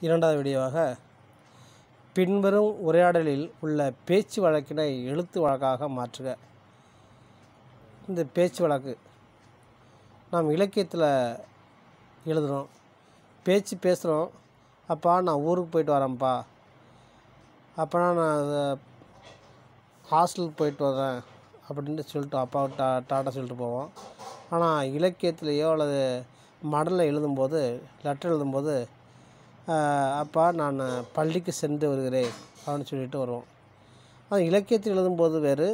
இரண்டாவது வீடியோவாக பின்வரும் உரையாடலில் உள்ள பேச்சு வழக்கினை எழுத்து வழக்காக மாற்றுக இந்த பேச்சு வழக்கு நாம் இலக்கியத்தில் எழுதுகிறோம் பேச்சு பேசுகிறோம் அப்பா நான் ஊருக்கு போயிட்டு வரேன்ப்பா அப்போனா நான் அதை ஹாஸ்டலுக்கு போயிட்டு வரேன் அப்படின்ட்டு சொல்லிட்டு அப்பாவை டா டாட்டா சொல்லிட்டு போவோம் ஆனால் இலக்கியத்திலேயோ அல்லது மடலில் எழுதும்போது லெட்டர் எழுதும்போது ஆஹ், அப்பா நான் பள்ளிக்கு சென்று வருகிறேன் அப்படின்னு சொல்லிட்டு வருவோம் ஆனால் இலக்கியத்தில் எழுதும்போது வேறு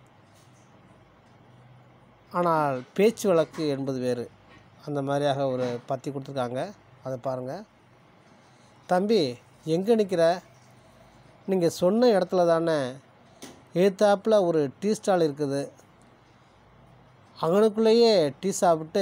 ஆனால் பேச்சு வழக்கு என்பது வேறு அந்த மாதிரியாக ஒரு பத்தி கொடுத்துருக்காங்க அதை பாருங்கள் தம்பி எங்கே நிற்கிற நீங்கள் சொன்ன இடத்துல தானே எதிர்த்தாப்பில் ஒரு டீ ஸ்டால் இருக்குது அங்கனுக்குள்ளேயே டீ சாப்பிட்டு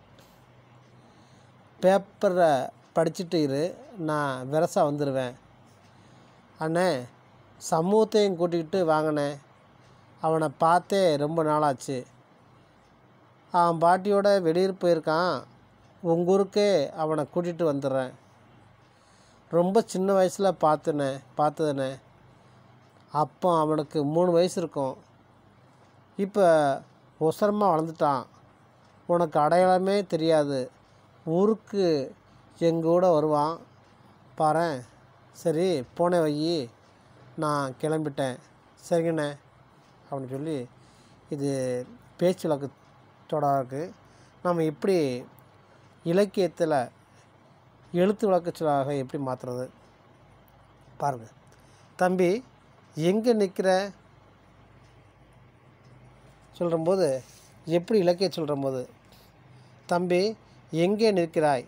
பேப்பரை படிச்சுட்டு இரு நான் விரசா வந்துடுவேன் அண்ணே சமூகத்தையும் கூட்டிக்கிட்டு வாங்கினேன் அவனை பார்த்தே ரொம்ப நாளாச்சு அவன் பாட்டியோட வெளியூர் போயிருக்கான் உங்கள் ஊருக்கே அவனை கூட்டிகிட்டு வந்துடுறேன் ரொம்ப சின்ன வயசில் பார்த்துனே பார்த்ததுனே அப்போ அவனுக்கு மூணு வயசு இருக்கும் இப்போ ஒசரமாக வளர்ந்துட்டான் உனக்கு அடையாளமே தெரியாது ஊருக்கு எங்கள் கூட வருவான் பாரேன் சரி போனே வை நான் கிளம்பிட்டேன் சரிங்கண்ணே அப்படின்னு சொல்லி இது பேச்சு வழக்கு தொடராக இருக்குது நம்ம எப்படி இலக்கியத்தில் எழுத்து வழக்குச்சொல்லாக எப்படி மாற்றுறது பாருங்கள் தம்பி எங்கே நிற்கிற சொல்கிறம்போது எப்படி இலக்கிய சொல்கிறம்போது தம்பி எங்கே நிற்கிறாய்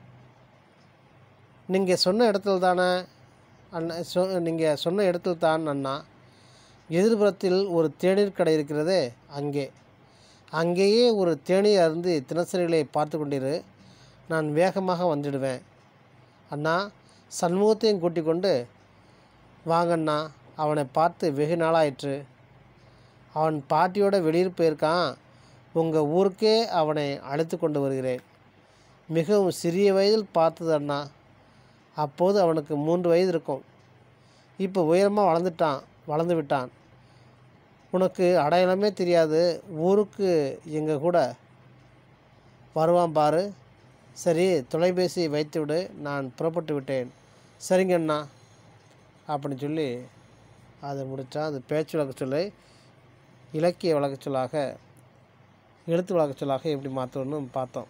நீங்கள் சொன்ன இடத்துல தானே அண்ணா சொ நீங்கள் சொன்ன இடத்துல தான் அண்ணா எதிர்புறத்தில் ஒரு தேநீர் கடை இருக்கிறதே அங்கே அங்கேயே ஒரு தேநீர் அருந்து தினசரிகளை பார்த்து கொண்டிரு நான் வேகமாக வந்துடுவேன் அண்ணா சண்முகத்தையும் கூட்டிக் கொண்டு வாங்கண்ணா அவனை பார்த்து வெகு நாளாயிற்று அவன் பாட்டியோட வெளியூர் போயிருக்கான் உங்கள் ஊருக்கே அவனை அழைத்து கொண்டு வருகிறேன் மிகவும் சிறிய வயதில் பார்த்தது அண்ணா அப்போது அவனுக்கு மூன்று வயது இருக்கும் இப்போ உயரமாக வளர்ந்துட்டான் வளர்ந்து விட்டான் உனக்கு அடையாளமே தெரியாது ஊருக்கு எங்கள் கூட வருவான் பாரு சரி தொலைபேசி வைத்து விடு நான் புறப்பட்டு விட்டேன் சரிங்க அண்ணா அப்படின்னு சொல்லி அதை முடித்தான் அது பேச்சு வழக்கு சொல்லை இலக்கிய வழக்கு சொல்லாக எழுத்து வழக்கு சொல்லாக எப்படி மாற்றணும்னு பார்த்தோம்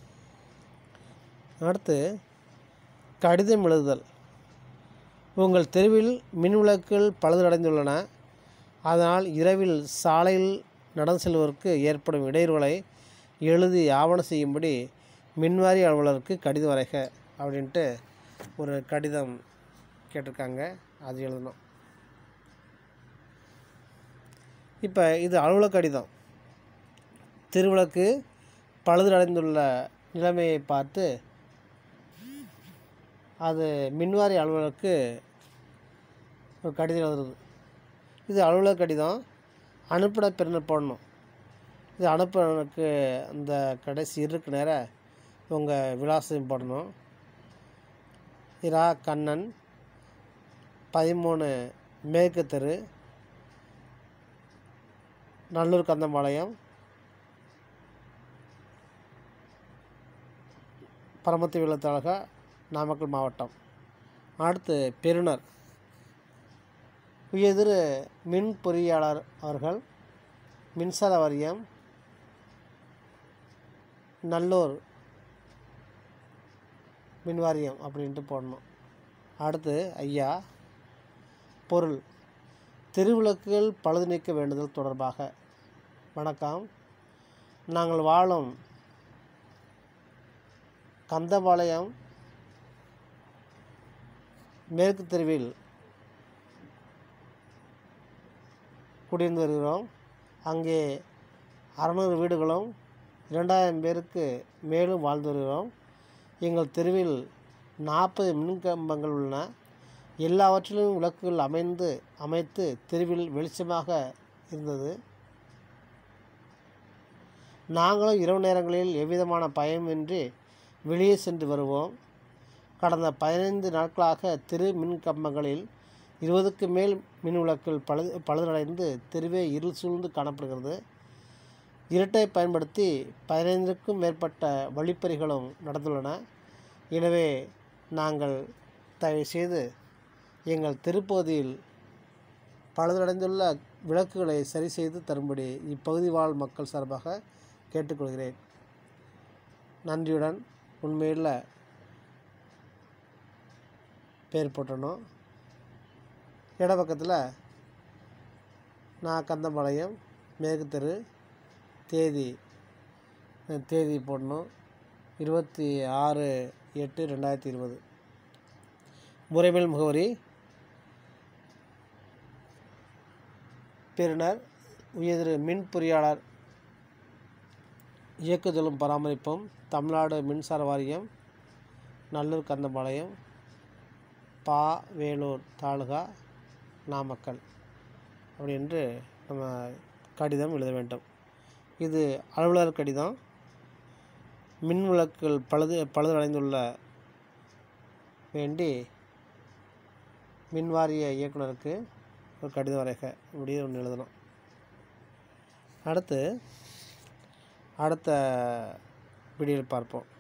அடுத்து கடிதம் எழுதுதல் உங்கள் தெருவில் மின் விளக்குகள் பழுதடைந்துள்ளன அதனால் இரவில் சாலையில் நடந்து செல்வதற்கு ஏற்படும் இடையூறுகளை எழுதி ஆவணம் செய்யும்படி மின்வாரி அலுவலருக்கு கடிதம் வரைக அப்படின்ட்டு ஒரு கடிதம் கேட்டிருக்காங்க அது எழுதணும் இப்போ இது அலுவலக கடிதம் திருவிளக்கு பழுதடைந்துள்ள நிலைமையை பார்த்து அது மின்வாரி அலுவலருக்கு ஒரு கடிதம் எழுதுறது இது அலுவலக கடிதம் அனுப்பின பெருநர் போடணும் இது அனுப்புனருக்கு அந்த கடைசி இருக்கு நேரம் உங்கள் விலாசம் போடணும் இரா கண்ணன் பதிமூணு மேற்கு தெரு நல்லூர் கந்தம்பாளையம் பரமத்தி விழத்தாளக நாமக்கல் மாவட்டம் அடுத்து பெறுநர் உயர்திரு மின் பொறியாளர் அவர்கள் மின்சார வாரியம் நல்லூர் மின் வாரியம் அப்படின்ட்டு போடணும் அடுத்து ஐயா பொருள் திருவிளக்குகள் பழுது நீக்க வேண்டுதல் தொடர்பாக வணக்கம் நாங்கள் வாழும் கந்தபாளையம் மேற்கு தெருவில் குடியிருந்து வருகிறோம் அங்கே அறநூறு வீடுகளும் இரண்டாயிரம் பேருக்கு மேலும் வாழ்ந்து வருகிறோம் எங்கள் தெருவில் நாற்பது மின்கம்பங்கள் உள்ளன எல்லாவற்றிலும் விளக்குகள் அமைந்து அமைத்து தெருவில் வெளிச்சமாக இருந்தது நாங்களும் இரவு நேரங்களில் எவ்விதமான பயமின்றி வெளியே சென்று வருவோம் கடந்த பதினைந்து நாட்களாக தெரு மின் கம்பங்களில் இருபதுக்கு மேல் மின் விளக்குகள் பழுது பழுதடைந்து தெருவே இருள் சூழ்ந்து காணப்படுகிறது இருட்டை பயன்படுத்தி பதினைந்துக்கும் மேற்பட்ட வழிப்பறிகளும் நடந்துள்ளன எனவே நாங்கள் தயவுசெய்து எங்கள் தெருப்பகுதியில் பழுதடைந்துள்ள விளக்குகளை சரி செய்து தரும்படி இப்பகுதி வாழ் மக்கள் சார்பாக கேட்டுக்கொள்கிறேன் நன்றியுடன் உண்மையில் பேர் போட்டணும் இடப்பக்கத்தில் நான் கந்தம்பாளையம் மேற்கு தெரு தேதி அஹ், தேதி போடணும் இருபத்தி ஆறு எட்டு ரெண்டாயிரத்தி இருபது முறைமேல் முகவரி பெறுநர் உயர்திரு மின் பொறியாளர் இயக்குதலும் பராமரிப்பும் தமிழ்நாடு மின்சார வாரியம் நல்லூர் கந்தம்பாளையம் பா வேலூர் தாலுகா நாமக்கல் அப்படி என்று நம்ம கடிதம் எழுத வேண்டும் இது அலுவலர் கடிதம் மின் விளக்குகள் பழுது பழுதடைந்துள்ள வேண்டி மின்வாரிய இயக்குனருக்கு ஒரு கடிதம் வரைக இப்படி ஒன்று எழுதணும் அடுத்து அடுத்த வீடியோவில் பார்ப்போம்